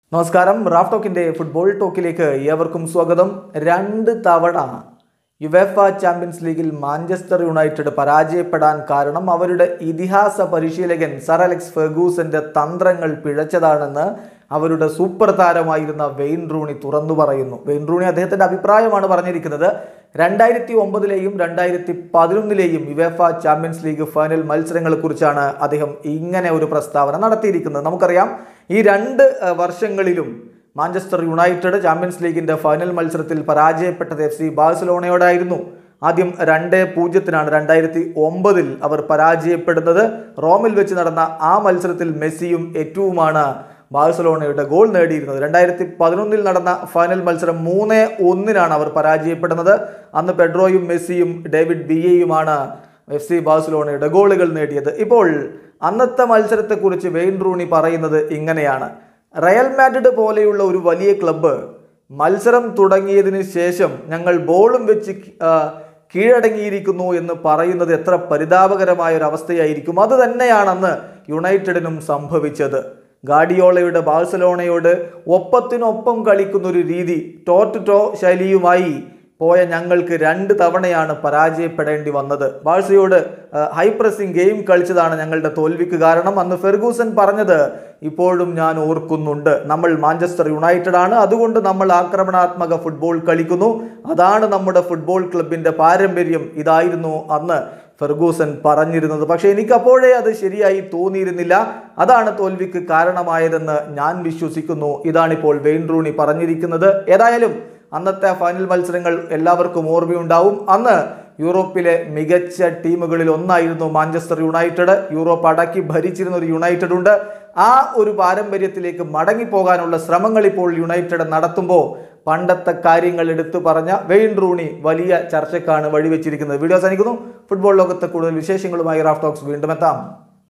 നമസ്കാരം Raf ടോക്കിന്റെ football ടോക്കിലേക്ക് ഏവർക്കും സ്വാഗതം രണ്ട് തവണ യുവേഫ ചാമ്പ്യൻസ് ലീഗിൽ മാഞ്ചസ്റ്റർ യുണൈറ്റഡ് പരാജയപ്പെടാൻ കാരണം അവരുടെ ഇതിഹാസ പരിശീലകൻ സർ അലക്സ് ഫെർഗൂസന്റെ തന്ത്രങ്ങൾ പിഴച്ചതാണെന്ന് അവരുടെ സൂപ്പർ താരമായിരുന്ന വെയിൻ റൂണി തുറന്നു പറയുന്നു വെയിൻ റൂണി അദ്ദേഹത്തിന്റെ അഭിപ്രായമാണ് പറഞ്ഞിരിക്കുന്നത് രണ്ടായിരത്തി ഒമ്പതിലെയും രണ്ടായിരത്തി പതിനൊന്നിലെയും യുവേഫ ചാമ്പ്യൻസ് ലീഗ് ഫൈനൽ മത്സരങ്ങളെക്കുറിച്ചാണ് അദ്ദേഹം ഇങ്ങനെ ഒരു പ്രസ്താവന നടത്തിയിരിക്കുന്നത് നമുക്കറിയാം ഈ രണ്ട് അഹ്, വർഷങ്ങളിലും മാഞ്ചസ്റ്റർ യുണൈറ്റഡ് ചാമ്പ്യൻസ് ലീഗിന്റെ ഫൈനൽ മത്സരത്തിൽ പരാജയപ്പെട്ടത് എഫ് സി ബാഴ്സലോണയോടായിരുന്നു ആദ്യം രണ്ട് പൂജ്യത്തിനാണ് രണ്ടായിരത്തി ഒമ്പതിൽ അവർ പരാജയപ്പെടുന്നത് റോമിൽ വെച്ച് നടന്ന ആ മത്സരത്തിൽ മെസ്സിയും എറ്റുവുമാണ് ബാഴ്സലോണയുടെ ഗോൾ നേടിയിരുന്നത് രണ്ടായിരത്തി പതിനൊന്നിൽ നടന്ന ഫൈനൽ മത്സരം മൂന്ന് ഒന്നിനാണ് അവർ പരാജയപ്പെടുന്നത് അന്ന് പെഡ്രോയും മെസ്സിയും ഡേവിഡ് ബിയയുമാണ് എഫ് സി ബാഴ്സലോണയുടെ ഗോളുകൾ നേടിയത് ഇപ്പോൾ അന്നത്തെ മത്സരത്തെക്കുറിച്ച് വെയിൻ റൂണി പറയുന്നത് ഇങ്ങനെയാണ് റയൽ മാഡ്രിഡ് പോലെയുള്ള ഒരു വലിയ ക്ലബ്ബ് മത്സരം തുടങ്ങിയതിന് ശേഷം ഞങ്ങൾ ബോളും വെച്ച് ആ, കീഴടങ്ങിയിരിക്കുന്നു എന്ന് പറയുന്നത് എത്ര പരിതാപകരമായ ഒരു അവസ്ഥയായിരിക്കും അത് തന്നെയാണ് അന്ന് യുണൈറ്റഡിനും സംഭവിച്ചത് ഗാഡിയോളയുടെ ബാഴ്സലോണയോട് ഒപ്പത്തിനൊപ്പം കളിക്കുന്ന ഒരു രീതി ടോ ടു ടോ ശൈലിയുമായി പോയ ഞങ്ങൾക്ക് രണ്ട് തവണയാണ് പരാജയപ്പെടേണ്ടി വന്നത് ബാഴ്സയോട് ഹൈ പ്രസിംഗ് ഗെയിം കളിച്ചതാണ് ഞങ്ങളുടെ തോൽവിക്ക് കാരണം അന്ന് ഫെർഗൂസൻ പറഞ്ഞത് ഇപ്പോഴും ഞാൻ ഓർക്കുന്നുണ്ട് നമ്മൾ മാഞ്ചസ്റ്റർ യുണൈറ്റഡ് ആണ് അതുകൊണ്ട് നമ്മൾ ആക്രമണാത്മക ഫുട്ബോൾ കളിക്കുന്നു അതാണ് നമ്മുടെ ഫുട്ബോൾ ക്ലബിന്റെ പാരമ്പര്യം ഇതായിരുന്നു അന്ന് ഫെർഗൂസൻ പറഞ്ഞിരുന്നത് പക്ഷേ എനിക്ക് അപ്പോഴേ അത് ശരിയായി തോന്നിയിരുന്നില്ല അതാണ് തോൽവിക്ക് കാരണമായതെന്ന് ഞാൻ വിശ്വസിക്കുന്നു ഇതാണിപ്പോൾ വെയിൻ റൂണി പറഞ്ഞിരിക്കുന്നത് ഏതായാലും അന്നത്തെ ഫൈനൽ മത്സരങ്ങൾ എല്ലാവർക്കും ഓർമ്മയുണ്ടാവും അന്ന് യൂറോപ്പിലെ മികച്ച ടീമുകളിൽ ഒന്നായിരുന്നു മാഞ്ചസ്റ്റർ യുണൈറ്റഡ് യൂറോപ്പ് അടക്കി ഭരിച്ചിരുന്ന ഒരു യുണൈറ്റഡ് ഉണ്ട് ആ ഒരു പാരമ്പര്യത്തിലേക്ക് മടങ്ങിപ്പോകാനുള്ള ശ്രമങ്ങൾ ഇപ്പോൾ യുണൈറ്റഡ് നടത്തുമ്പോൾ പണ്ടത്തെ കാര്യങ്ങൾ എടുത്തു പറഞ്ഞ വെയിൻ റൂണി വലിയ ചർച്ചക്കാണ് വഴിവെച്ചിരിക്കുന്നത് വീഡിയോ അവസാനിക്കുന്നു ഫുട്ബോൾ ലോകത്തെ കൂടുതൽ വിശേഷങ്ങളുമായി റാഫ് ടോക്സ് വീണ്ടും എത്താം